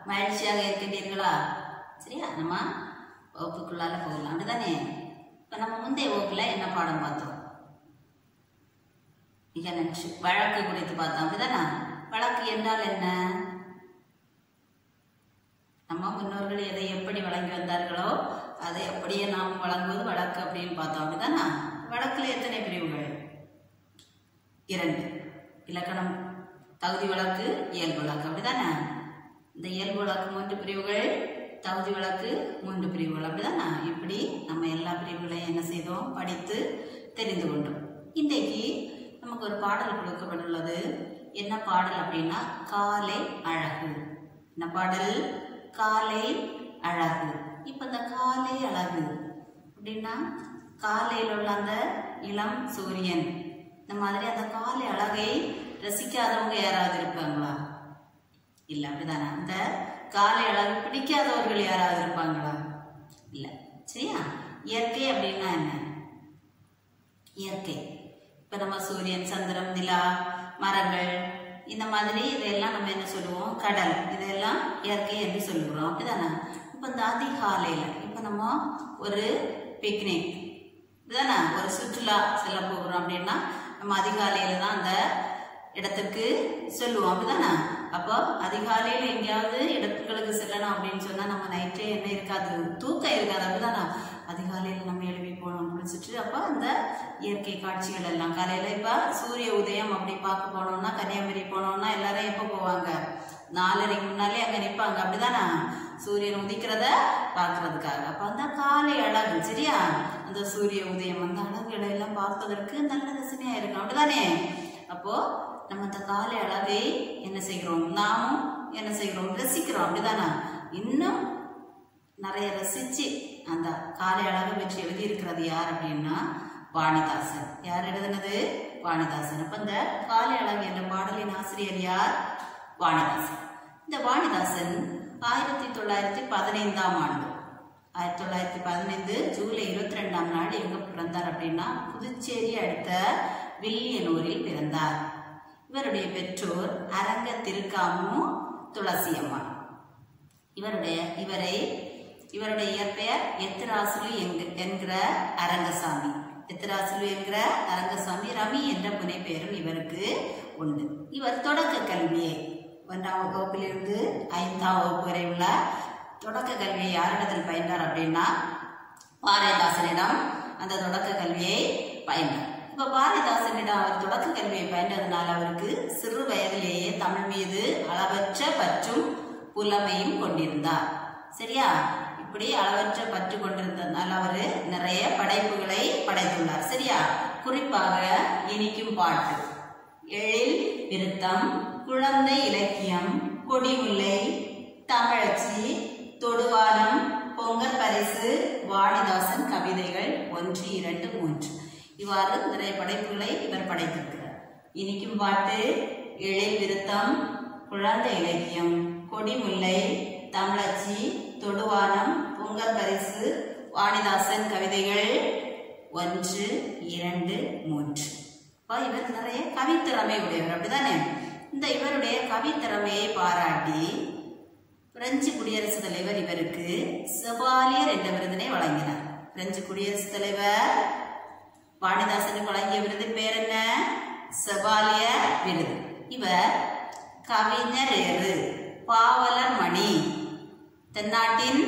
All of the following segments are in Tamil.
மகிழ்ச்சியாக இருக்கின்றீர்களா சரியா நம்ம வகுப்புக்குள்ளால போகலாம் அப்படிதானே இப்போ நம்ம முந்தைய வகுப்புல என்ன பாடம் பார்த்தோம் மிக நன்று வழக்கு குறித்து பார்த்தோம் அப்படிதானே வழக்கு என்றால் என்ன நம்ம முன்னோர்கள் எதை எப்படி வழங்கி வந்தார்களோ அதை அப்படியே நாம் வழங்குவது வழக்கு அப்படின்னு பார்த்தோம் அப்படிதானே வழக்குல எத்தனை பிரிவுகள் இரண்டு இலக்கணம் தகுதி வழக்கு இயல்பு வழக்கு அப்படிதானே இந்த இயல்பு வழக்கு மூன்று பிரிவுகள் தகுதி வழக்கு மூன்று பிரிவுகள் அப்படிதானே இப்படி நம்ம எல்லா பிரிவுகளையும் என்ன செய்தோம் படித்து தெரிந்து கொண்டோம் இன்றைக்கு நமக்கு ஒரு பாடல் கொடுக்கப்பட்டுள்ளது என்ன பாடல் அப்படின்னா காலை அழகு என்ன பாடல் காலை அழகு இப்போ இந்த காலை அழகு அப்படின்னா காலையில் உள்ள அந்த இளம் சூரியன் இந்த மாதிரி அந்த காலை அழகை ரசிக்காதவங்க யாராவது இருப்பாங்களா இல்ல அப்படிதானே அந்த காலை அழகு பிடிக்காதவர்கள் யாராவது இருப்பாங்களா இல்ல சரியா இயற்கை அப்படின்னா என்ன இயற்கை இப்ப நம்ம சூரியன் சந்திரன் நிலா மரங்கள் இந்த மாதிரி இதெல்லாம் நம்ம என்ன சொல்லுவோம் கடல் இதெல்லாம் இயற்கை என்று சொல்லுகிறோம் அப்படிதானே இப்ப இந்த அதிகாலையில இப்ப நம்ம ஒரு பிக்னிக் இதுதானே ஒரு சுற்றுலா செல்ல போகிறோம் அப்படின்னா நம்ம அதிகாலையில தான் அந்த இடத்துக்கு சொல்லுவோம் அப்படிதானே அப்போ அதிகாலையில எங்கேயாவது இடத்துகளுக்கு செல்லணும் அப்படின்னு சொன்னா நம்ம நைட்டே என்ன இருக்காது தூக்கம் இருக்காது அப்படிதானே அதிகாலையில நம்ம எழுப்பி போனோம் குளிச்சுட்டு அப்போ அந்த இயற்கை காட்சிகள் எல்லாம் காலையில இப்ப சூரிய உதயம் அப்படி பார்க்க போனோம்னா கன்னியாகுமரி போனோம்னா எல்லாரும் எப்போ போவாங்க நாலரைக்கு முன்னாலே அங்க நிப்பாங்க அப்படிதானே சூரியன் உதிக்கிறத பார்க்கறதுக்காக அப்ப அந்த காலை அழகு சரியா அந்த சூரிய உதயம் அந்த அழகுகளை எல்லாம் பார்ப்பதற்கு நல்ல ரசனையா இருக்கும் அப்படிதானே அப்போ நம்ம அந்த காலை அழகை என்ன செய்கிறோம் நாமும் என்ன செய்கிறோம் ரசிக்கிறோம் அப்படிதானே இன்னும் நிறைய ரசிச்சு அந்த காலை அழகை பற்றி எழுதி இருக்கிறது யார் அப்படின்னா வாணிதாசன் யார் எழுதுனது வாணிதாசன் அப்ப இந்த காலை அழகு என்ற பாடலின் ஆசிரியர் யார் வாணிதாசன் இந்த வாணிதாசன் ஆயிரத்தி தொள்ளாயிரத்தி பதினைந்தாம் ஆண்டு ஆயிரத்தி தொள்ளாயிரத்தி பதினைந்து ஜூலை இருபத்தி ரெண்டாம் நாள் எங்க பிறந்தார் அப்படின்னா புதுச்சேரி அடுத்த வில்லியனூரில் பிறந்தார் இவருடைய பெற்றோர் அரங்க திருக்காமு துளசி அம்மாள் இவருடைய இவரை இவருடைய இயற்பெயர் எத்திராசுலு என்க- என்கிற அரங்கசாமி எத்திராசுலு என்கிற அரங்கசாமி ரவி என்ற புனை பெயரும் இவருக்கு உண்டு இவர் தொடக்க கல்வியை ஒன்றாம் வகுப்பிலிருந்து ஐந்தாம் வகுப்பு வரை உள்ள தொடக்க கல்வியை யாரிடத்தில் பயின்றார் அப்படின்னா பாரதிதாசனிடம் அந்த தொடக்க கல்வியை பயின்றார் இப்ப பாரதிதாசனிடம் அவர் தொடக்க கல்வியை பயின்றதுனால அவருக்கு சிறு வயதிலேயே தமிழ் மீது அளவற்ற பற்றும் புலமையும் கொண்டிருந்தார் சரியா இப்படி அளவற்ற பற்று கொண்டிருந்ததுனால அவரு நிறைய படைப்புகளை படைத்துள்ளார் சரியா குறிப்பாக இனிக்கும் பாட்டு எழில் விருத்தம் குழந்தை இலக்கியம் கொடிமுல்லை தமிழச்சி தொடுவானம் பொங்கல் பரிசு வாணிதாசன் கவிதைகள் ஒன்று இரண்டு மூன்று இவ்வாறு நிறைய படைப்புகளை இவர் படைத்திருக்கிறார் இனிக்கும் பாட்டு எழில் விருத்தம் குழந்தை இலக்கியம் கொடிமுல்லை தமிழச்சி தொடுவானம் பொங்கல் பரிசு வாணிதாசன் கவிதைகள் ஒன்று இரண்டு மூன்று அப்ப இவர் நிறைய கவித்திறமை உடையவர் அப்படிதானே இந்த இவருடைய கவித்திறமையை பாராட்டி பிரெஞ்சு குடியரசுத் தலைவர் இவருக்கு செவாலியர் என்ற விருதினை வழங்கினார் பிரெஞ்சு குடியரசுத் தலைவர் வாணிதாசனுக்கு வழங்கிய விருதின் பேர் என்ன செவாலியர் விருது இவர் கவிஞர் ஏறு பாவலர் மணி தென்னாட்டின்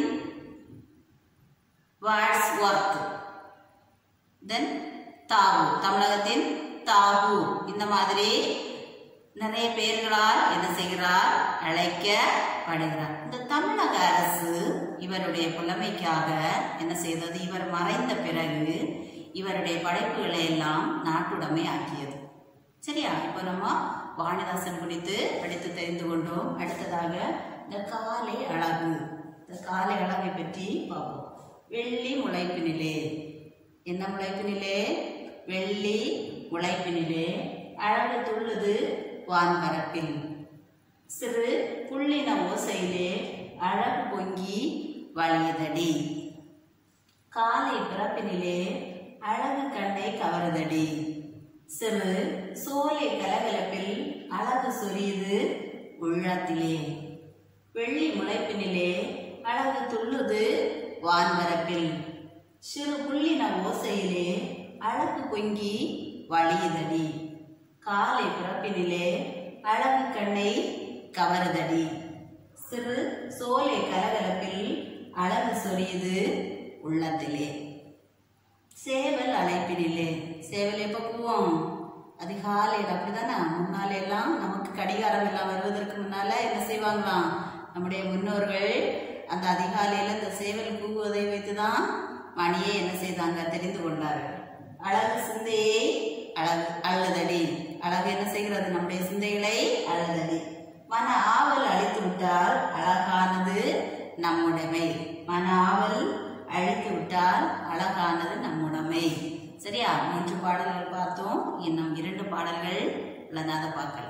வாட்ஸ்வர்த் தென் தாகு தமிழகத்தின் தாகு இந்த மாதிரி நிறைய பெயர்களால் என்ன செய்கிறார் அழைக்கப்படுகிறார் இந்த தமிழக அரசு இவருடைய புலமைக்காக என்ன செய்தது இவர் மறைந்த பிறகு இவருடைய படைப்புகளை எல்லாம் நாட்டுடைமை ஆக்கியது சரியா இப்போ நம்ம வாணிதாசன் குறித்து படித்து தெரிந்து கொண்டோம் அடுத்ததாக இந்த காலை அழகு இந்த காலை அழகை பற்றி பார்ப்போம் வெள்ளி முளைப்பினிலே என்ன முளைப்பினிலே வெள்ளி முளைப்பினிலே அழகு துள்ளுது வான்பரப்பில் சிறு புள்ளின ஓசையிலே அழகு பொங்கி வழியதடி காலை பிறப்பினிலே அழகு கண்ணை கவருதடி சிறு சோலை கலகலப்பில் அழகு சொரியுது உள்ளத்திலே வெள்ளி முளைப்பினிலே அழகு துள்ளுது வான்பரப்பில் சிறு புள்ளின ஓசையிலே அழகு பொங்கி வழியுதடி காலை பிறப்பினிலே அழகு கண்ணை கவருதடி சிறு சோலை கலகலப்பில் அழகு சொரியுது உள்ளத்திலே சேவல் அழைப்பினிலே சேவல் எப்போ கூவும் அதிகாலையில் அப்படிதானே முன்னால எல்லாம் நமக்கு கடிகாரம் எல்லாம் வருவதற்கு முன்னால என்ன செய்வாங்களாம் நம்முடைய முன்னோர்கள் அந்த அதிகாலையில் இந்த சேவல் கூவுவதை வைத்துதான் மணியை என்ன செய்தாங்க தெரிந்து கொண்டார்கள் அழகு சிந்தையை அழகு அழுதடி அழகு என்ன செய்கிறது நம்முடைய சிந்தைகளை அழுதடி மன ஆவல் அழித்து விட்டால் அழகானது நம்முடைமை மன ஆவல் அழித்து விட்டால் அழகானது நம்முடைமை சரியா மூன்று பாடல்கள் பார்த்தோம் இன்னும் இரண்டு பாடல்கள் உள்ளது அதை பார்க்கலாம்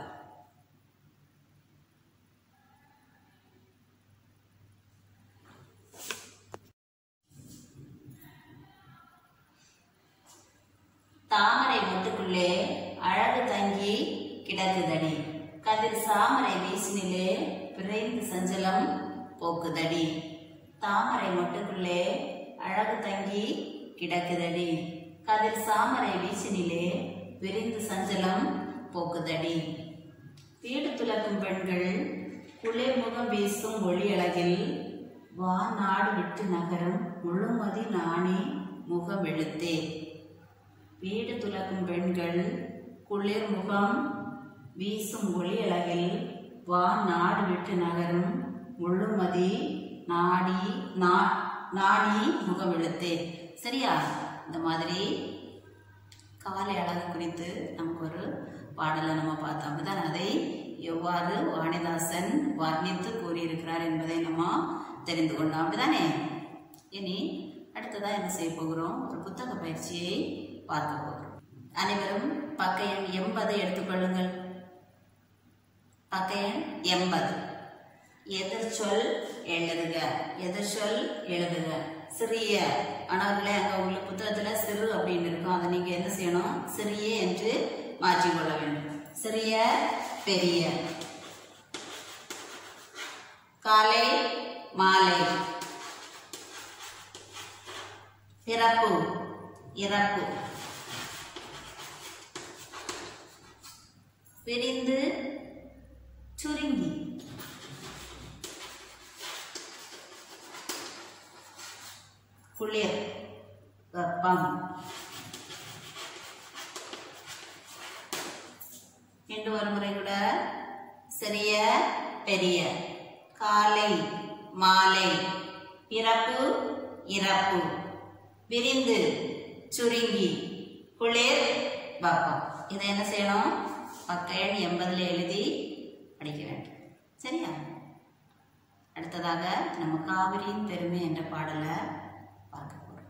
தாமரை மொட்டுக்குள்ளே அழகு தங்கி கிடக்குதடி கதிர் சாமரை வீசினிலே விரைந்து சஞ்சலம் போக்குதடி தாமரை மொட்டுக்குள்ளே அழகு தங்கி கிடக்குதடி கதிர் சாமரை வீசினிலே விரிந்து சஞ்சலம் போக்குதடி வீடு துலக்கும் பெண்கள் குளிர் முகம் வீசும் ஒளி அழகில் வா நாடு விட்டு நகரும் முழுமதி நாணி முகம் எழுத்தே வீடு துலக்கும் பெண்கள் குளிர் முகம் வீசும் ஒளி அழகில் வா நாடு விட்டு நகரும் முழுமதி நாடி நா நாடி முகம் எழுத்தே சரியா இந்த மாதிரி காலை அழகு குறித்து நமக்கு ஒரு பாடலை நம்ம பார்த்தோம் அப்படிதான் அதை எவ்வாறு வாணிதாசன் வர்ணித்து கூறியிருக்கிறார் என்பதை நம்ம தெரிந்து கொண்டோம் அப்படிதானே இனி அடுத்ததா என்ன செய்ய போகிறோம் ஒரு புத்தக பயிற்சியை பார்க்க போகிறோம் அனைவரும் பக்க எண் எண்பதை எடுத்துக்கொள்ளுங்கள் பக்க எண் எண்பது எதிர்ச்சொல் எழுதுக எதிர்ச்சொல் எழுதுக சிறிய ஆனவர்களே அங்க உள்ள புத்தகத்துல சிறு அப்படின்னு இருக்கும் அதை நீங்க என்ன செய்யணும் சிறிய என்று மாற்றிக்கொள்ள வேண்டும் சிறிய பெரிய காலை மாலை பிறப்பு இறப்பு விரிந்து சுருங்கி குளிர் வெப்பம் என்று ஒரு முறை கூட சிறிய பெரிய காலை மாலை பிறப்பு இறப்பு விரிந்து சுருங்கி குளிர் வெப்பம் இதை என்ன செய்யணும் பக்க எண் எண்பதுல எழுதி படிக்க வேண்டும் சரியா அடுத்ததாக நம்ம காவிரியின் பெருமை என்ற பாடலை பார்க்க போறோம்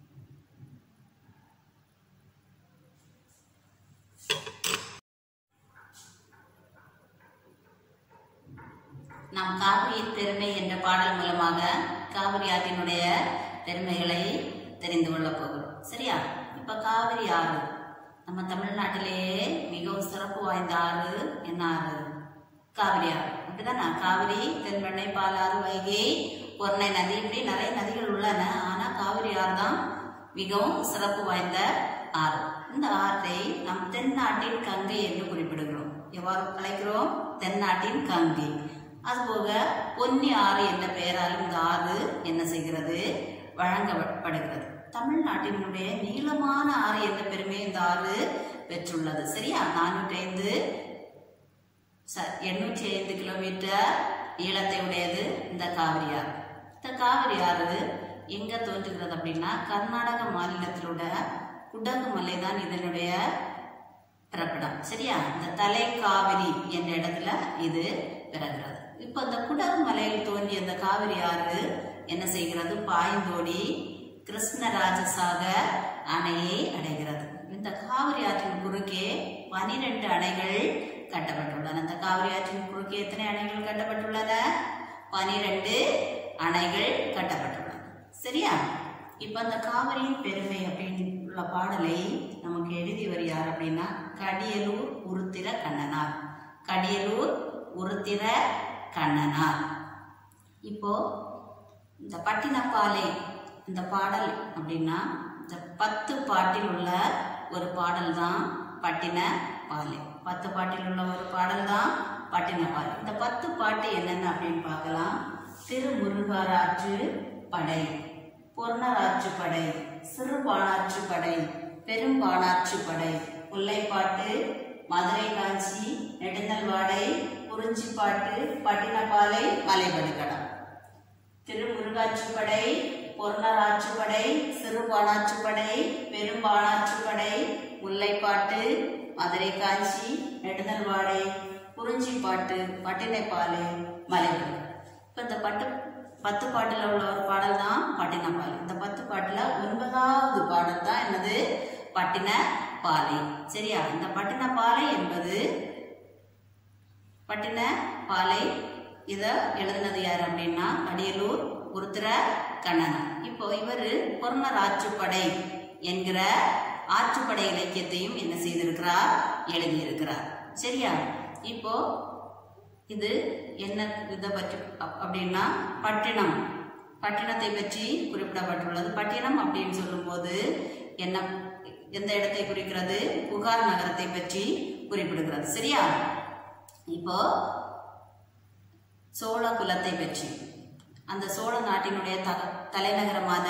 நாம் காவிரியின் பெருமை என்ற பாடல் மூலமாக காவிரி ஆற்றினுடைய பெருமைகளை தெரிந்து கொள்ளப் போகிறோம் சரியா இப்ப காவிரி ஆறு நம்ம தமிழ்நாட்டிலேயே மிகவும் சிறப்பு வாய்ந்த ஆறு என்ன ஆறு காவிரி ஆறு அப்படிதானே காவிரி தென்பெண்ணை பாலாறு வைகை பொன்னை நதி இப்படி நிறைய நதிகள் உள்ளன ஆனா காவிரி ஆறு தான் மிகவும் சிறப்பு வாய்ந்த ஆறு இந்த ஆற்றை நம் தென்னாட்டின் கங்கை என்று குறிப்பிடுகிறோம் எவ்வாறு அழைக்கிறோம் தென்னாட்டின் கங்கை அதுபோக பொன்னி ஆறு என்ற பெயராலும் இந்த ஆறு என்ன செய்கிறது வழங்கப்படுகிறது தமிழ்நாட்டினுடைய நீளமான ஆறு என்ற பெருமை இந்த ஆறு பெற்றுள்ளது சரியா நானூற்றி ஐந்து ச- எண்ணூற்றி ஐந்து கிலோமீட்டர் நீளத்தை உடையது இந்த காவிரி ஆறு இந்த காவிரி ஆறு எங்க தோன்றுகிறது அப்படின்னா கர்நாடக மாநிலத்திலோட குடகு மலை தான் இதனுடைய பிறப்பிடம் சரியா இந்த தலை காவிரி என்ற இடத்துல இது பிறகுறது இப்போ இந்த குடகு மலையில் தோன்றிய இந்த காவிரி ஆறு என்ன செய்கிறது பாய்ந்தோடி கிருஷ்ணராஜசாகர் அணையை அடைகிறது இந்த காவிரி ஆற்றின் குறுக்கே பனிரெண்டு அணைகள் கட்டப்பட்டுள்ளன இந்த காவிரி ஆற்றின் குறுக்கே எத்தனை அணைகள் கட்டப்பட்டுள்ளன பனிரெண்டு அணைகள் கட்டப்பட்டுள்ளன சரியா இப்ப அந்த காவிரியின் பெருமை அப்படின்னு உள்ள பாடலை நமக்கு எழுதியவர் யார் அப்படின்னா கடியலூர் உருத்திர கண்ணனார் கடியலூர் உருத்திர கண்ணனார் இப்போ இந்த பட்டினப்பாலை இந்த பாடல் அப்படின்னா இந்த பத்து பாட்டில் உள்ள ஒரு பாடல் தான் பட்டின பாலை பத்து பாட்டில் உள்ள ஒரு பாடல் தான் பட்டின பாலை இந்த பத்து பாட்டு என்னென்ன அப்படின்னு பார்க்கலாம் திருமுருகராற்று படை பொன்னராற்று படை சிறுபாணாற்று படை பெரும்பாணாற்று படை முல்லைப்பாட்டு மதுரை காஞ்சி நெடுந்தல்வாடை குறிஞ்சிப்பாட்டு பட்டினப்பாலை மலைபடுகடம் திருமுருகாற்றுப்படை பொருணராற்றுப்படை சிறுபாணாற்றுப்படை பெரும்பாணாற்றுப்படை முல்லைப்பாட்டு மதுரை காஞ்சி நெடுந்தல்வாடை குறிஞ்சிப்பாட்டு பட்டினைப்பாலை மலைபடு இப்போ இந்த பட்டு பத்து பாட்டில் உள்ள ஒரு பாடல் தான் பட்டினப்பாலை இந்த பத்து பாட்டில் ஒன்பதாவது பாடல் தான் என்னது பட்டின பாலை சரியா இந்த பட்டின பாலை என்பது பட்டின பாலை இதை எழுதினது யார் அப்படின்னா அடியலூர் உருத்திர கண்ணன் இப்போ இவர் பொருணர் ஆற்றுப்படை என்கிற ஆற்றுப்படை இலக்கியத்தையும் என்ன செய்திருக்கிறார் எழுதியிருக்கிறார் சரியா இப்போ இது என்ன இதை பற்றி அப்- அப்படின்னா பட்டினம் பட்டினத்தை பற்றி குறிப்பிடப்பட்டுள்ளது பட்டினம் அப்படின்னு சொல்லும்போது என்ன எந்த இடத்தை குறிக்கிறது புகார் நகரத்தை பற்றி குறிப்பிடுகிறது சரியா இப்போ சோழ குலத்தை பற்றி அந்த சோழ நாட்டினுடைய த தலைநகரமான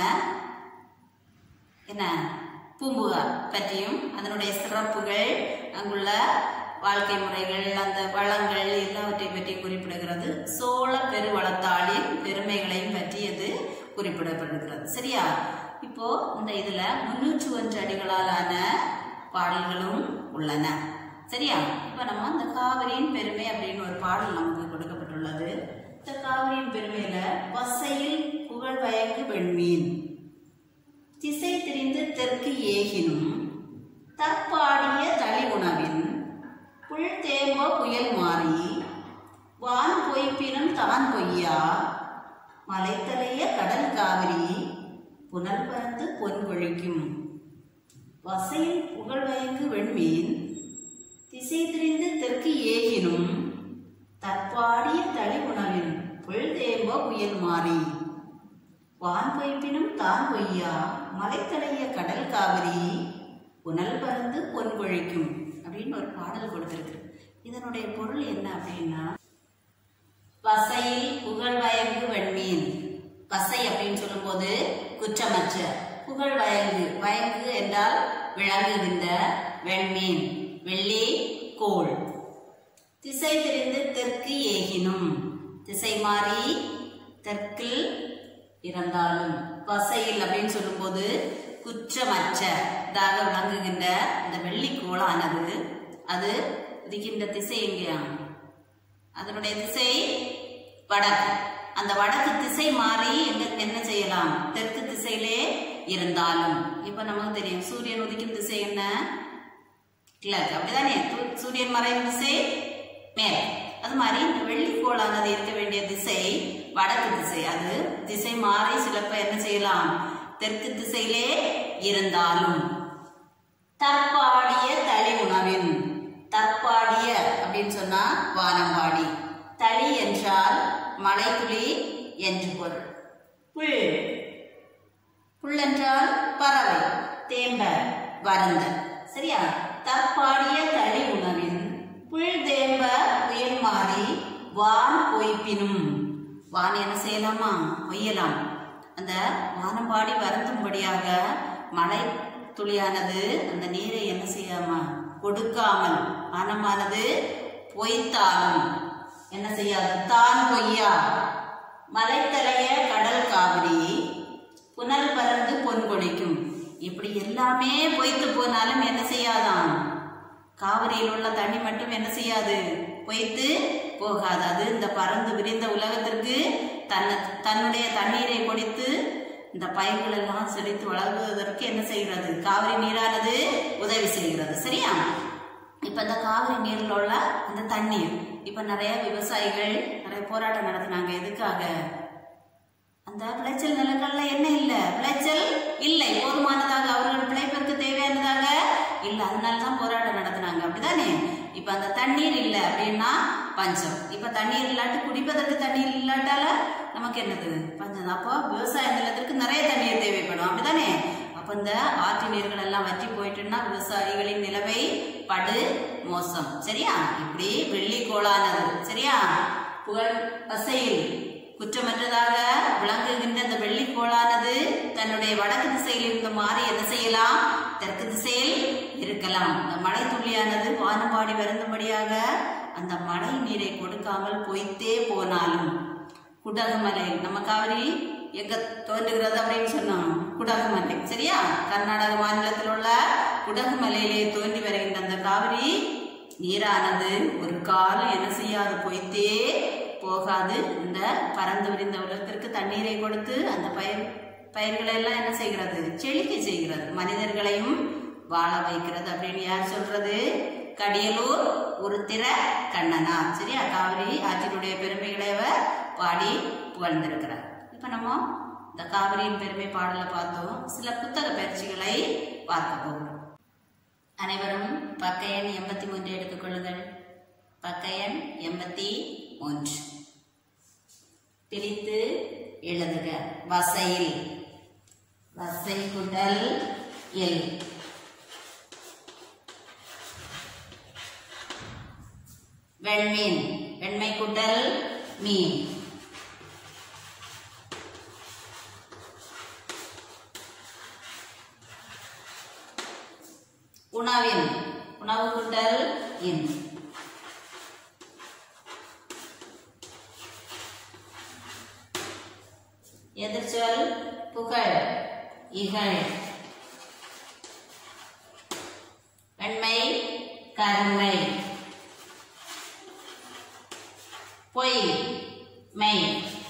என்ன பூம்புகார் பற்றியும் அதனுடைய சிறப்புகள் அங்குள்ள வாழ்க்கை முறைகள் அந்த வளங்கள் எல்லாவற்றை பற்றி குறிப்பிடுகிறது சோழ பெருவளத்தாளின் பெருமைகளையும் பற்றி அது குறிப்பிடப்படுகிறது சரியா இப்போ இந்த இதுல முன்னூற்று ஒன்று அடிகளாலான பாடல்களும் உள்ளன சரியா இப்போ நம்ம இந்த காவிரியின் பெருமை அப்படின்னு ஒரு பாடல் நமக்கு கொடுக்கப்பட்டுள்ளது இந்த காவிரியின் பெருமையில வசையில் புகழ் வயங்கு வெண்மீன் திசை திரிந்து தெற்கு ஏகினும் தற்பாடிய தளி உணவின் புல் தேம்ப புயல் மாறி வான் பொய்ப்பினும் தான் பொய்யா மலைத்தலைய கடல் காவிரி புனல் பறந்து பொன் பொழிக்கும் வசையில் புகழ்வயங்கு வெண்மீன் திசை திரிந்து தெற்கு ஏகினும் தற்பாடிய தளி உணவின் புல் தேம்ப புயல் மாறி வான் பொய்ப்பினும் தான் பொய்யா மலைத்தலைய கடல் காவிரி புனல் பறந்து பொன் பொழிக்கும் அப்படின்னு ஒரு பாடல் கொடுத்திருக்கு இதனுடைய பொருள் என்ன அப்படின்னா வசையில் புகழ் வயங்கு வெண்மீன் வசை அப்படின்னு சொல்லும்போது குற்றமற்ற புகழ் வயங்கு வயங்கு என்றால் விளங்குகின்ற வெண்மீன் வெள்ளி கோள் திசை தெரிந்து தெற்கு ஏகினும் திசை மாறி தெற்கில் இருந்தாலும் வசையில் அப்படின்னு சொல்லும்போது குற்றமற்றதாக விளங்குகின்ற இந்த வெள்ளிக்கோளானது அது உதிக்கின்ற திசை எங்கேயா அதனுடைய திசை வடக்கு அந்த வடக்கு திசை மாறி எங்க என்ன செய்யலாம் தெற்கு திசையிலே இருந்தாலும் இப்ப நமக்கு தெரியும் சூரியன் உதிக்கும் திசை என்ன கிழக்கு அப்படிதானே சூ- சூரியன் மறையும் திசை மேல் அது மாதிரி இந்த வெள்ளிக்கோளானது இருக்க வேண்டிய திசை வடக்கு திசை அது திசை மாறி சிலப்ப என்ன செய்யலாம் தெற்கு திசையிலே இருந்தாலும் தற்பாடிய தளி உணவின் தற்பாடிய அப்படின்னு சொன்னா வானம்பாடி தளி என்றால் மலைத்துளி என்று பொருள் புல் புல் என்றால் பறவை தேம்ப வருந்த சரியா தற்பாடிய தளி உணவின் புல் தேம்ப புயல் மாறி வான் பொய்ப்பினும் வான் என்ன செய்யலாமா பொய்யலாம் அந்த வானம்பாடி வருந்தும்படியாக மழை துளியானது அந்த நீரை என்ன செய்யாம கொடுக்காமல் வானமானது பொய்த்தாலும் என்ன செய்யாது தான் பொய்யா மலைத்தலைய கடல் காவிரி புனல் பறந்து பொன் கொடிக்கும் இப்படி எல்லாமே பொய்த்து போனாலும் என்ன செய்யாதாம் காவிரியில் உள்ள தண்ணி மட்டும் என்ன செய்யாது பொய்த்து போகாது அது இந்த பறந்து விரிந்த உலகத்திற்கு தன்னை தன்னுடைய தண்ணீரை கொடுத்து இந்த பயிர்கள் எல்லாம் செழித்து வளர்வதற்கு என்ன செய்கிறது காவிரி நீரானது உதவி செய்கிறது சரியா இப்ப இந்த காவிரி நீர்ல உள்ள அந்த தண்ணீர் இப்ப நிறைய விவசாயிகள் நிறைய போராட்டம் நடத்தினாங்க எதுக்காக அந்த விளைச்சல் நிலங்கள்ல என்ன இல்ல விளைச்சல் இல்லை போதுமானதாக அவர்கள் பிழைப்பிற்கு தேவையானதாக இல்ல அதனால தான் போராட்டம் நடத்தினாங்க அப்படிதானே இப்ப அந்த தண்ணீர் இல்ல அப்படின்னா பஞ்சம் இப்ப தண்ணீர் இல்லாட்டி குடிப்பதற்கு தண்ணீர் இல்லாட்டால நமக்கு என்னது பஞ்சம் தான். அப்போ விவசாய நிலத்திற்கு நிறைய தண்ணீர் தேவைப்படும் அப்படிதானே அப்ப இந்த ஆற்று நீர்கள் எல்லாம் வற்றி போயிட்டுன்னா விவசாயிகளின் நிலைமை படு மோசம் சரியா இப்படி வெள்ளி கோளானது சரியா புகழ் பசையில் குற்றமற்றதாக விளங்குகின்ற இந்த வெள்ளி கோளானது தன்னுடைய வடக்கு திசையில் இருந்து மாறி என்ன செய்யலாம் தெற்கு திசையில் இருக்கலாம் இந்த மழை துளியானது வானம்பாடி வருந்தும்படியாக அந்த மழை நீரை கொடுக்காமல் பொய்த்தே போனாலும் குடகுமலை நம்ம காவிரி எங்க தோன்றுகிறது அப்படின்னு சொன்னோம் குடகுமலை சரியா கர்நாடக மாநிலத்தில் உள்ள குடகுமலையிலே தோன்றி வருகின்ற அந்த காவிரி நீரானது ஒரு காலம் என்ன செய்யாது பொய்த்தே போகாது இந்த பறந்து விரிந்த உலகத்திற்கு தண்ணீரை கொடுத்து அந்த பயிர் பயிர்களை எல்லாம் என்ன செய்கிறது செழிக்க செய்கிறது மனிதர்களையும் வாழ வைக்கிறது அப்படின்னு யார் சொல்றது கடியலூர் உருத்திர கண்ணனார் சரியா காவிரி ஆற்றினுடைய பெருமைகளை அவர் பாடி புகழ்ந்திருக்கிறார் இப்ப நம்ம இந்த காவிரியின் பெருமை பாடல பார்த்தோம் சில புத்தக பயிற்சிகளை பார்க்க போகிறோம் அனைவரும் பக்க எண் எண்பத்தி மூன்று எடுத்துக்கொள்ளுங்கள் பக்க எண் எண்பத்தி மூன்று பிரித்து எழுதுக வசையில் வசை குடல் எல் வெண்மீன் வெண்மை குடல் மீன் உணவின் உணவு குடல் இன் எதிர்ச்சொல் புகழ் இகழ் வெண்மை கருமை பொய் மெய்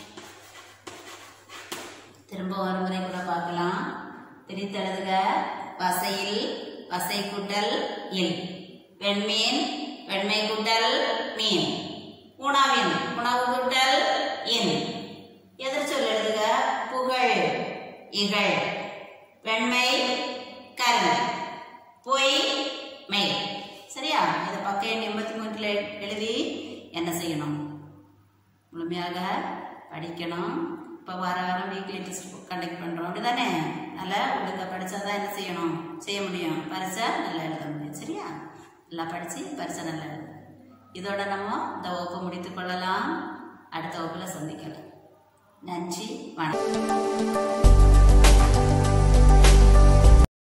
திரும்ப ஒரு முறை கூட பார்க்கலாம் பிரித்தெழுதுக வசையில் வசை கூட்டல் இல் வெண்மீன் வெண்மை கூட்டல் மீன் உணவின் உணவு கூட்டல் இன் எதிர்ச்சொல் எழுதுக புகழ் இகழ் வெண்மை கருணை பொய் மெய் சரியா இதை பக்க எண் எண்பத்தி மூன்றில் எழுதி என்ன செய்யணும் முழுமையாக படிக்கணும் இப்போ வார வாரம் வீக்லி டெஸ்ட் கண்டக்ட் பண்ணுறோம் அப்படிதானே நல்லா ஒழுங்காக படித்தா தான் என்ன செய்யணும் செய்ய முடியும் பரிசை நல்லா எழுத முடியும் சரியா நல்லா படித்து பரிசை நல்லா எழுத இதோட நம்ம இந்த வகுப்பை முடித்துக் கொள்ளலாம் அடுத்த வகுப்பில் சந்திக்கலாம் நன்றி வணக்கம்